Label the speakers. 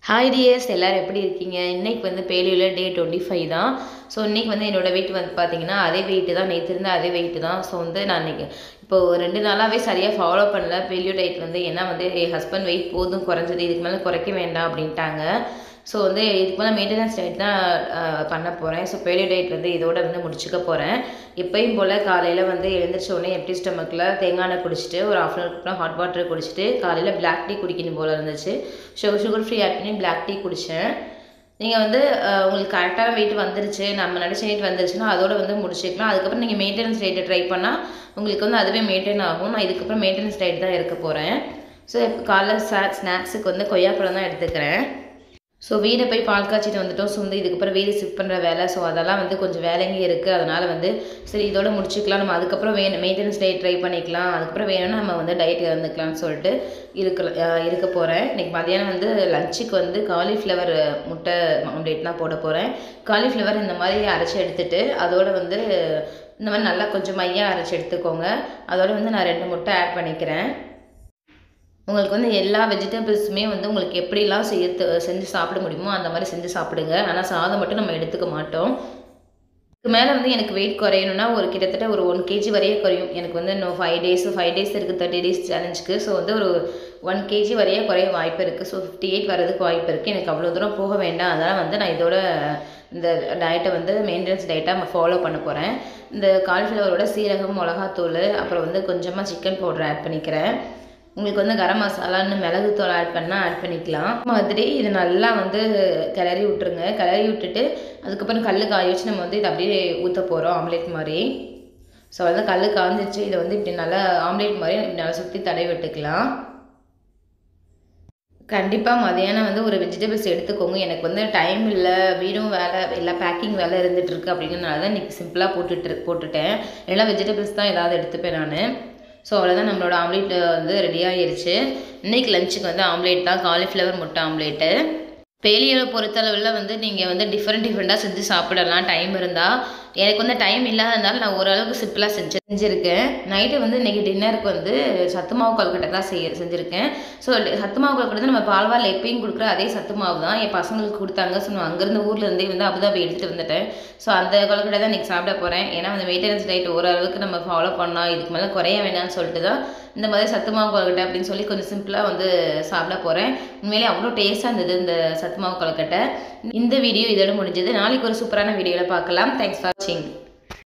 Speaker 1: hi tears எல்லோரும் எப்படி இருக்கீங்க இன்னைக்கு வந்து பேலியில் டே டுவெண்ட்டி ஃபைவ் தான் ஸோ இன்னைக்கு வந்து என்னோட வெயிட் வந்து பார்த்தீங்கன்னா அதே வெயிட்டு தான் நேற்று இருந்த அதே வெயிட்டு தான் ஸோ வந்து நான் இன்னைக்கு இப்போ ஒரு ரெண்டு நாளாகவே சரியாக ஃபாலோ பண்ணல பேலியோ டயட் வந்து ஏன்னா வந்து என் ஹஸ்பண்ட் வெயிட் போதும் குறைஞ்சது இதுக்கு மேலே குறைக்க வேண்டாம் அப்படின்ட்டாங்க ஸோ வந்து இதுக்கு மேலே மெயின்டெனன்ஸ் டயட் தான் அஹ், பண்ண போகிறேன் ஸோ பேலியோ டயட் வந்து இதோட வந்து முடிச்சுக்க போகிறேன் எப்பயும் போல் காலையில் வந்து எழுந்திரிச்ச உடனே எம்டி ஸ்டமக்கில் தேங்காய் எண்ணெய் குடிச்சிட்டு ஒரு ஆஃப் அன் அப்புறம் ஹாட் வாட்டர் குடிச்சிட்டு காலையில் பிளாக் டீ குடிக்கணும் போல் இருந்துச்சு ஸோ சுகர் ஃப்ரீ ஆட் பண்ணி பிளாக் டீ குடித்தேன் நீங்கள் வந்து அஹ், உங்களுக்கு கரெக்டான வெயிட் வந்துருச்சு நம்ம நினச்ச வெயிட் வந்துருச்சுன்னா அதோட வந்து முடிச்சுக்கலாம் அதுக்கப்புறம் நீங்கள் மெயின்டெனன்ஸ் டயட்டை ட்ரை பண்ணால் உங்களுக்கு வந்து அதுவே மெயின்டைன் ஆகும் நான் இதுக்கப்புறம் மெயின்டெனன்ஸ் டயட் தான் இருக்க போகிறேன் ஸோ இப்போ காலைல ஸ்நாக்ஸுக்கு வந்து கொய்யாப்பழம் தான் எடுத்துக்கிறேன் ஸோ வீடை போய் பால் காய்ச்சிட்டு வந்துட்டோம் ஸோ வந்து இதுக்கப்புறம் வீடு ஷிஃப்ட் பண்ணுற வேலை ஸோ அதெல்லாம் வந்து கொஞ்சம் வேலைங்க இருக்குது அதனால் வந்து சரி இதோட முடிச்சுக்கலாம் நம்ம அதுக்கப்புறம் வேணும் மெயின்டெனன்ஸ் டயட் ட்ரை பண்ணிக்கலாம் அதுக்கப்புறம் வேணும்னா நம்ம வந்து டயட் இருந்துக்கலாம்னு சொல்லிட்டு இருக்க அஹ் இருக்க போகிறேன் இன்றைக்கி மதியானம் வந்து லஞ்சுக்கு வந்து காலிஃப்ளவர் முட்டை ஆம்லேட் தான் போட போகிறேன் காலிஃப்ளவர் இந்த மாதிரி அரைச்சி எடுத்துட்டு அதோட வந்து இந்த மாதிரி நல்லா கொஞ்சம் மையாக அரைச்சி எடுத்துக்கோங்க அதோட வந்து நான் ரெண்டு முட்டை ஆட் பண்ணிக்கிறேன் உங்களுக்கு வந்து எல்லா வெஜிடபிள்ஸுமே வந்து உங்களுக்கு எப்படிலாம் செய்ய செஞ்சு சாப்பிட முடியுமோ அந்த மாதிரி செஞ்சு சாப்பிடுங்க ஆனால் சாதம் மட்டும் நம்ம எடுத்துக்க மாட்டோம் இதுக்கு மேலே வந்து எனக்கு வெயிட் குறையணும்னா ஒரு கிட்டத்தட்ட ஒரு ஒன் கேஜி வரையே குறையும் எனக்கு வந்து இன்னும் ஃபைவ் டேஸ் ஃபைவ் டேஸ் இருக்குது தேர்ட்டி டேஸ் சேலஞ்சுக்கு ஸோ வந்து ஒரு ஒன் கேஜி வரையே குறைய வாய்ப்பு இருக்குது ஸோ ஃபிஃப்டி எயிட் வரதுக்கு வாய்ப்பு இருக்குது எனக்கு அவ்வளோ தூரம் போக வேண்டாம் அதனால் வந்து நான் இதோட இந்த டயட்டை வந்து மெயின்டெனன்ஸ் டயட்டாக ஃபாலோ பண்ண போகிறேன் இந்த காலிஃப்ளவரோட சீரகம் மிளகாத்தூள் அப்புறம் வந்து கொஞ்சமாக சிக்கன் பவுடர் ஆட் பண்ணிக்கிறேன் உங்களுக்கு வந்து கரம் மசாலான்னு மிளகுத்தூள் ஆட் பண்ணால் ஆட் பண்ணிக்கலாம் மாதிரி இது நல்லா வந்து கிளறி விட்டுருங்க கிளறி விட்டுட்டு அதுக்கப்புறம் கல் காய வச்சு நம்ம வந்து இதை அப்படியே ஊற்ற போகிறோம் ஆம்லேட் மாதிரி ஸோ வந்து கல் காஞ்சிச்சு இதை வந்து இப்படி நல்லா ஆம்லேட் மாதிரி இப்படி நல்லா சுற்றி தடவி விட்டுக்கலாம் கண்டிப்பாக மதியானம் வந்து ஒரு வெஜிடபிள்ஸ் எடுத்துக்கோங்க எனக்கு வந்து டைம் இல்லை வீடும் வேலை எல்லாம் பேக்கிங் வேலை இருந்துட்டு இருக்கு அப்படிங்கிறனால தான் இன்றைக்கி சிம்பிளாக போட்டுட்டு போட்டுட்டேன் எல்லாம் வெஜிடபிள்ஸ் தான் ஏதாவது எடுத்துப்பேன் நான் ஸோ அவ்வளோதான் நம்மளோட ஆம்லேட் வந்து ரெடி ஆகிருச்சு இன்றைக்கி லஞ்சுக்கு வந்து ஆம்லேட் தான் காலிஃப்ளவர் முட்டை ஆம்லேட்டு பேலியோட பொறுத்தளவில் வந்து நீங்கள் வந்து டிஃப்ரெண்ட் டிஃப்ரெண்ட்டாக செஞ்சு சாப்பிடலாம் டைம் இருந்தால் எனக்கு வந்து டைம் இல்லாதனால நான் ஓரளவுக்கு சிம்பிளாக செஞ்சு செஞ்சுருக்கேன் நைட்டு வந்து இன்றைக்கி டின்னருக்கு வந்து சத்து மாவு கொல்கட்டை தான் செய்ய செஞ்சுருக்கேன் ஸோ சத்து மாவு கொல்கட்டை வந்து நம்ம பால்வால் எப்பயும் கொடுக்குற அதே சத்து மாவு தான் என் பசங்களுக்கு கொடுத்தாங்க ஸோ நான் அங்கேருந்து ஊரில் இருந்தே வந்து அபுதாபி எடுத்துகிட்டு வந்துட்டேன் ஸோ அந்த கொல்கட்டை தான் இன்றைக்கி சாப்பிட போகிறேன் ஏன்னா வந்து மெயின்டெனன்ஸ் டயட் ஓரளவுக்கு நம்ம ஃபாலோ பண்ணலாம் இதுக்கு மேலே குறைய வேணாம்னு சொல்லிட்டு தான் இந்த மாதிரி சத்து மாவு கொழுக்கட்டை அப்படின்னு சொல்லி கொஞ்சம் சிம்பிளாக வந்து சாப்பிட போகிறேன் உண்மையிலே அவ்வளோ டேஸ்ட்டாக இருந்தது இந்த சத்து மாவு கொழுக்கட்டை இந்த வீடியோ இதோட முடிஞ்சது நாளைக்கு ஒரு சூப்பரான வீடியோவில் பார்க்கலாம் தேங்க்ஸ் ஃபார் வாட்சிங்